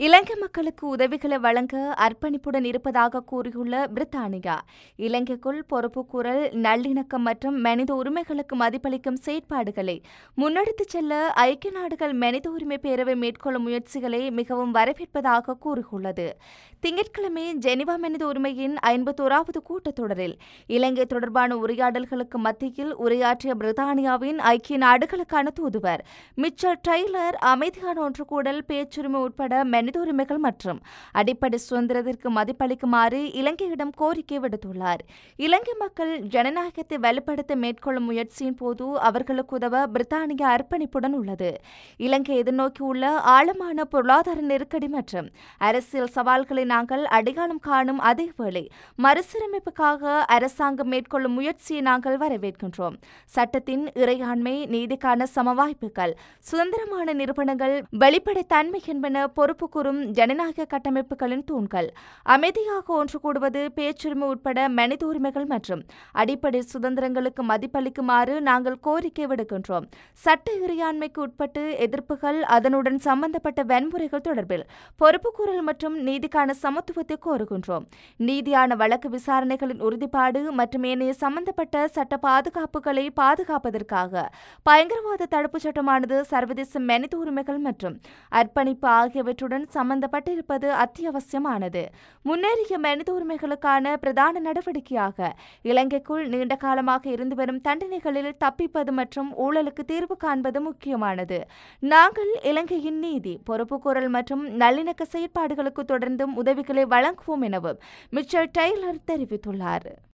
இலங்கை மக்களுக்கு உதவிகளை வழங்க அர்ப்பணிப்புடன் இருப்பதாக கூறியுள்ள பிரித்தானியா இலங்கைக்குள் பொறுப்புக்கூறல் நல்லிணக்கம் மற்றும் மனித உரிமைகளுக்கு மதிப்பளிக்கும் செயற்பாடுகளை முன்னெடுத்துச் செல்ல ஐக்கிய நாடுகள் மனித உரிமை பேரவை மேற்கொள்ளும் முயற்சிகளை மிகவும் வரவேற்பதாக கூறியுள்ளது திங்கட்கிழமை ஜெனிவா மனித உரிமையின் ஐம்பத்தோராவது கூட்டத்தொடரில் இலங்கை தொடர்பான உரையாடல்களுக்கு மத்தியில் உரையாற்றிய பிரித்தானியாவின் ஐக்கிய நாடுகளுக்கான தூதுவர் மிச்சல் டெய்லர் அமைதியான ஒன்று கூடல் பேச்சுரிமை உட்பட மனித உரிமைகள் மற்றும் அடிப்படை சுதந்திரத்திற்கு மதிப்பளிக்குமாறு இலங்கையிடம் கோரிக்கை விடுத்துள்ளார் இலங்கை மக்கள் ஜனநாயகத்தை வலுப்படுத்த மேற்கொள்ளும் முயற்சியின் போது அவர்களுக்கு உதவ பிரித்தானியா அர்ப்பணிப்புடன் உள்ளது இலங்கை எதிர்நோக்கியுள்ள ஆழமான பொருளாதார நெருக்கடி மற்றும் அரசியல் சவால்களை நாங்கள் அடையாளம் காணும் அதேவேளை மறுசீரமைப்புக்காக அரசாங்கம் மேற்கொள்ளும் முயற்சியை நாங்கள் வரவேற்கின்றோம் சட்டத்தின் இறையாண்மை நீதிக்கான சமவாய்ப்புகள் சுதந்திரமான நிறுவனங்கள் வெளிப்படைத்தன்மை என்பன பொறுப்பு கூறும் ஜனநாயக கட்டமைப்புகளின் தூண்கள் அமைதியாக ஒன்று கூடுவது பேச்சுரிமை உட்பட மனித உரிமைகள் மற்றும் அடிப்படை சுதந்திரங்களுக்கு மதிப்பளிக்குமாறு நாங்கள் கோரிக்கை விடுக்கின்றோம் சட்ட இறையாண்மைக்கு உட்பட்டு எதிர்ப்புகள் அதனுடன் சம்பந்தப்பட்ட வன்முறைகள் தொடர்பில் பொறுப்புக்கூறல் மற்றும் நீதிக்கான சமத்துவத்தை கோருகின்றோம் நீதியான வழக்கு விசாரணைகளின் உறுதிப்பாடு மற்றும் ஏனைய சம்பந்தப்பட்ட சட்ட பாதுகாப்புகளை பாதுகாப்பதற்காக பயங்கரவாத தடுப்புச் சட்டமானது சர்வதேச மனித உரிமைகள் மற்றும் அர்ப்பணிப்பு ஆகியவற்றுடன் சம்பந்தப்பட்டிருப்பது அத்தியாவசியமானது முன்னேறிய மனித உரிமைகளுக்கான பிரதான நடவடிக்கையாக இலங்கைக்குள் நீண்ட காலமாக இருந்து வரும் தண்டனைகளில் தப்பிப்பது மற்றும் ஊழலுக்கு தீர்வு காண்பது முக்கியமானது நாங்கள் இலங்கையின் நீதி பொறுப்புக்கூறல் மற்றும் நல்லிணக்க செயற்பாடுகளுக்கு தொடர்ந்தும் உதவிகளை வழங்குவோம் எனவும் மிச்சல் டெய்லர் தெரிவித்துள்ளார்